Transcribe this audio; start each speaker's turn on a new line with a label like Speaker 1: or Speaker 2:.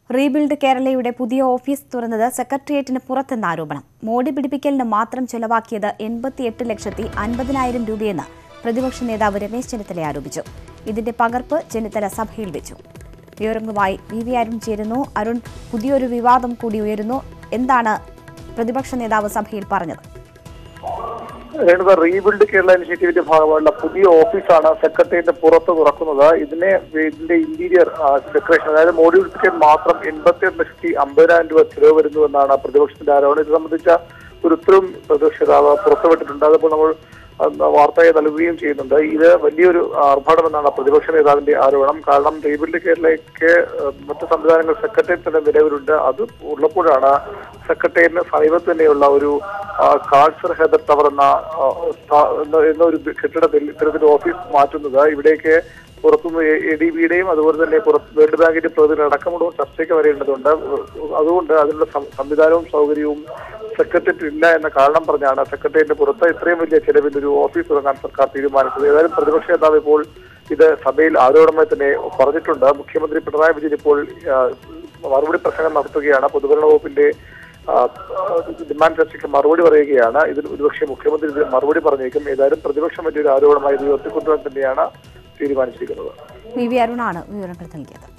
Speaker 1: rebuild കേരളയുടെ പുതിയ office തുറന്നത് സെക്രട്ടേറിയറ്റിന് പുറത്തെന്ന ആരോപണം മോടി പിടിപ്പിക്കലിന് മാത്രം ചെലവാക്കിയത് എൺപത്തിയെട്ട് ലക്ഷത്തി അൻപതിനായിരം രൂപയെന്ന് പ്രതിപക്ഷ നേതാവ് രമേശ് ചെന്നിത്തല ആരോപിച്ചു ഇതിന്റെ പകർപ്പ് ചെന്നിത്തല സഭയിൽ വെച്ചു വിവരങ്ങളുമായി വി വി അരുൺ ചേരുന്നു അരുൺ പുതിയൊരു വിവാദം കൂടി ഉയരുന്നു എന്താണ് പ്രതിപക്ഷ നേതാവ് സഭയിൽ പറഞ്ഞത്
Speaker 2: രേണുക റീബിൽഡ് കേരള ഇനിഷ്യേറ്റീവിന്റെ ഭാഗമായുള്ള പുതിയ ഓഫീസാണ് സെക്രട്ടേറിയറ്റ് പുറത്ത് തുറക്കുന്നത് ഇതിനെ ഇതിന്റെ ഇന്റീരിയർ ഡെക്കറേഷൻ അതായത് മോഡ്യൂൾസിക്കാൻ മാത്രം എൺപത്തി എട്ട് ലക്ഷത്തി അമ്പതിനായിരം രൂപ ചിലവ് വരുന്നു എന്നാണ് പ്രതിപക്ഷത്തിന്റെ ആരോപണം ഇത് സംബന്ധിച്ച ഒരു ഉത്തരവും പ്രതിപക്ഷ നേതാവ് പുറത്തുവിട്ടിട്ടുണ്ട് അതപ്പോൾ നമ്മൾ അന്ന് വാർത്തയെ നൽകുകയും ചെയ്യുന്നുണ്ട് ഇത് വലിയൊരു ആർഭാടമെന്നാണ് പ്രതിപക്ഷ നേതാവിന്റെ ആരോപണം കാരണം റീബിൽഡ് കേരളയ്ക്ക് ഏഹ്, മറ്റ് സംവിധാനങ്ങൾ സെക്രട്ടേറിയറ്റ് തന്നെ നിലവിലുണ്ട് അത് ഉള്ളപ്പോഴാണ് സെക്രട്ടേറിയറ്റിന് സമീപത്ത് തന്നെയുള്ള ഒരു ആ, കാൾസർ ഹെദർ ടവർ എന്ന ആ, സ്ഥാ- എന്ന- എന്ന ഒരു കെട്ടിടത്തിൽ ഇത്തരത്തിൽ ഓഫീസ് മാറ്റുന്നത് ഇവിടേക്ക് പുറത്തുനിന്ന് എ ഡി ബിയുടെയും അതുപോലെ തന്നെ പുറത്ത് വേൾഡ് ബാങ്കിന്റെ പ്രതിനിധികൾ അടക്കമുള്ള ചർച്ചയ്ക്ക് വരേണ്ടതുണ്ട് അതുകൊണ്ട് അതിനുള്ള സം- സംവിധാനവും സൗകര്യവും സെക്രട്ടേറിയറ്റ് ഇല്ല എന്ന കാരണം പറഞ്ഞാണ് സെക്രട്ടേറിയറ്റിന് പുറത്ത് ഇത്രയും വലിയ ചെലവിൽ ഒരു ഓഫീസ് തുടങ്ങാൻ സർക്കാർ തീരുമാനിച്ചത് ഏതായാലും പ്രതിപക്ഷ നേതാവ് ഇപ്പോൾ ഇത് സഭയിൽ ആരോപണമായി തന്നെ പറഞ്ഞിട്ടുണ്ട് മുഖ്യമന്ത്രി പിണറായി വിജയൻ ഇപ്പോൾ ആ, മറുപടി പ്രസംഗം നടത്തുകയാണ് പൊതുഭരണ വകുപ്പിന്റെ ആ, ഡിമാൻഡ് ചർച്ചയ്ക്ക് മറുപടി പറയുകയാണ് ഇതിന് ഒരുപക്ഷെ മുഖ്യമന്ത്രി ഇതിന് മറുപടി പറഞ്ഞേക്കും ഏതായാലും പ്രതിപക്ഷം വലിയൊരു ആരോപണമായി ഇത് ഉയർത്തിക്കൊണ്ടുവരാൻ തന്നെയാണ് തീരുമാനിച്ചിരിക്കുന്നത്
Speaker 1: വി വി അരുണാണ് വിവരങ്ങൾ നൽകിയത്